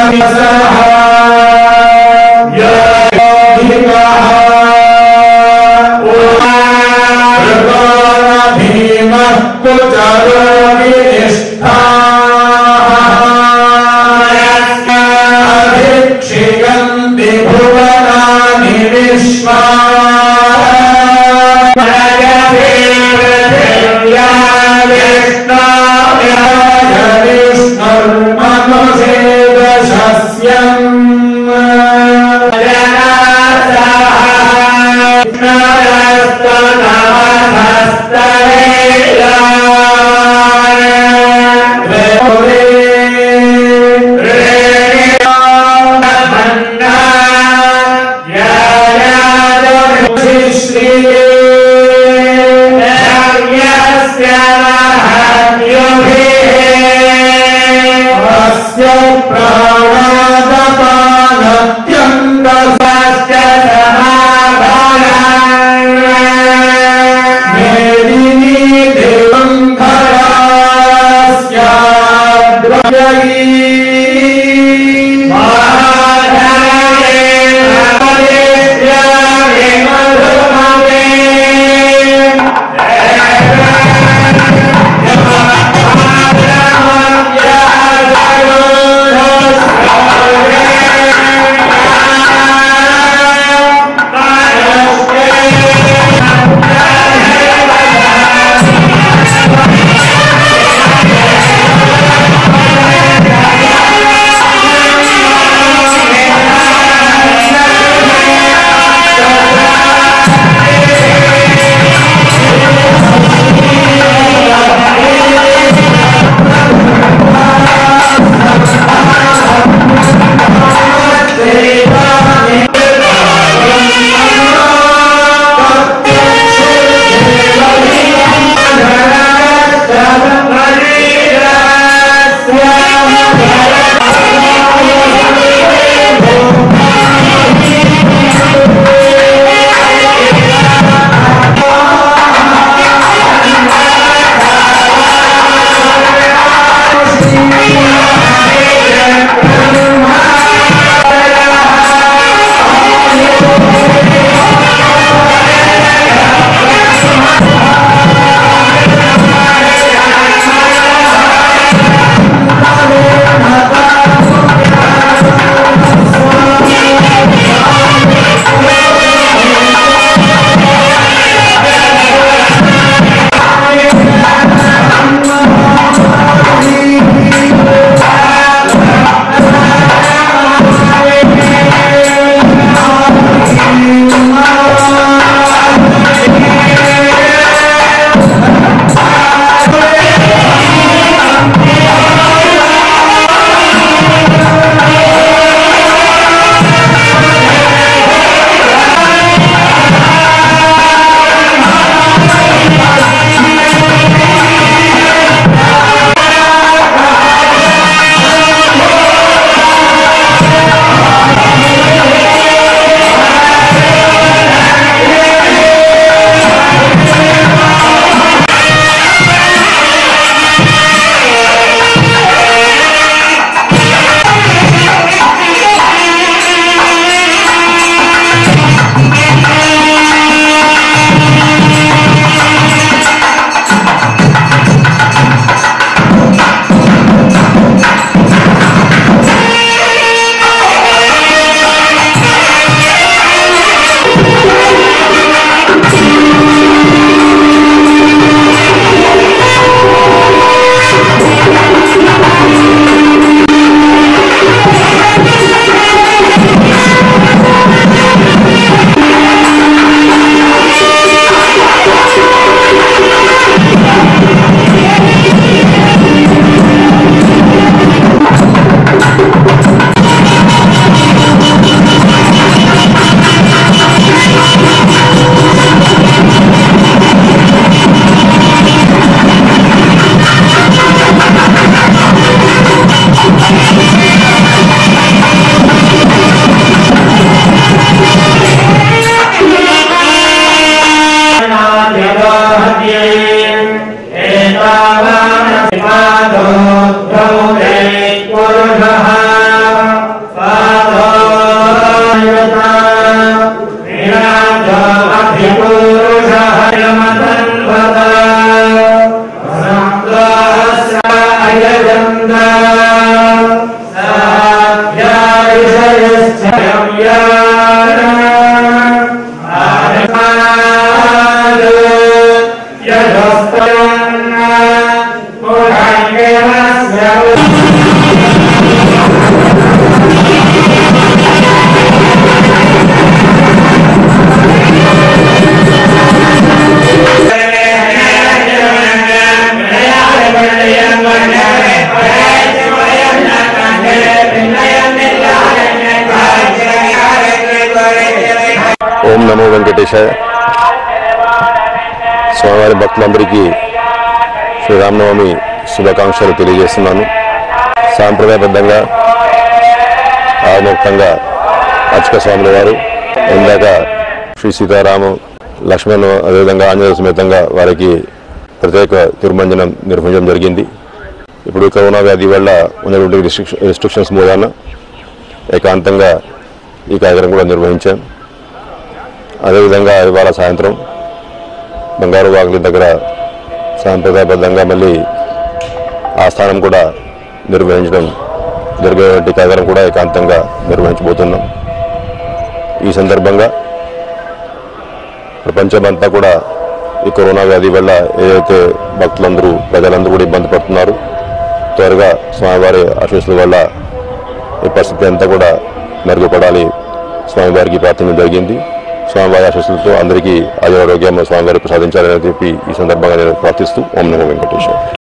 క్షిగంతి భువనాని విశ్వా Yeah. ఓం నమో వెంకటేశాయ స్వామివారి భక్తులందరికీ శ్రీరామనవమి శుభాకాంక్షలు తెలియజేస్తున్నాను సాంప్రదాయబద్ధంగా ఆముక్తంగా అర్చక స్వాముల వారు ఇందాక శ్రీ సీతారాము లక్ష్మణ్ అదేవిధంగా ఆంజనేయ సమేతంగా వారికి ప్రత్యేక తిరుమంజనం నిర్వహించడం జరిగింది ఇప్పుడు కరోనా వ్యాధి వల్ల ఉన్నటువంటి రిస్ట్రిక్షన్ రిస్ట్రిక్షన్స్ మూలాన ఏకాంతంగా ఈ కార్యక్రమం కూడా నిర్వహించాం అదేవిధంగా ఇవాళ సాయంత్రం బంగారు వాగుల దగ్గర సాంప్రదాయబద్ధంగా మళ్ళీ ఆస్థానం కూడా నిర్వహించడం జరిగేటువంటి కార్యక్రమం కూడా ఏకాంతంగా నిర్వహించబోతున్నాం ఈ సందర్భంగా ప్రపంచమంతా కూడా ఈ కరోనా వ్యాధి వల్ల ఏదైతే భక్తులందరూ ప్రజలందరూ కూడా ఇబ్బంది పడుతున్నారు త్వరగా స్వామివారి ఆశీస్సుల వల్ల ఈ పరిస్థితి అంతా కూడా మెరుగుపడాలి స్వామివారికి ప్రార్థన జరిగింది స్వామివారి ఆశీస్సులతో అందరికీ ఆరోగ్యం స్వామివారి ప్రసాదించాలని చెప్పి ఈ సందర్భంగా నేను ప్రార్థిస్తూ ఓం నమో వెంకటేశ్వర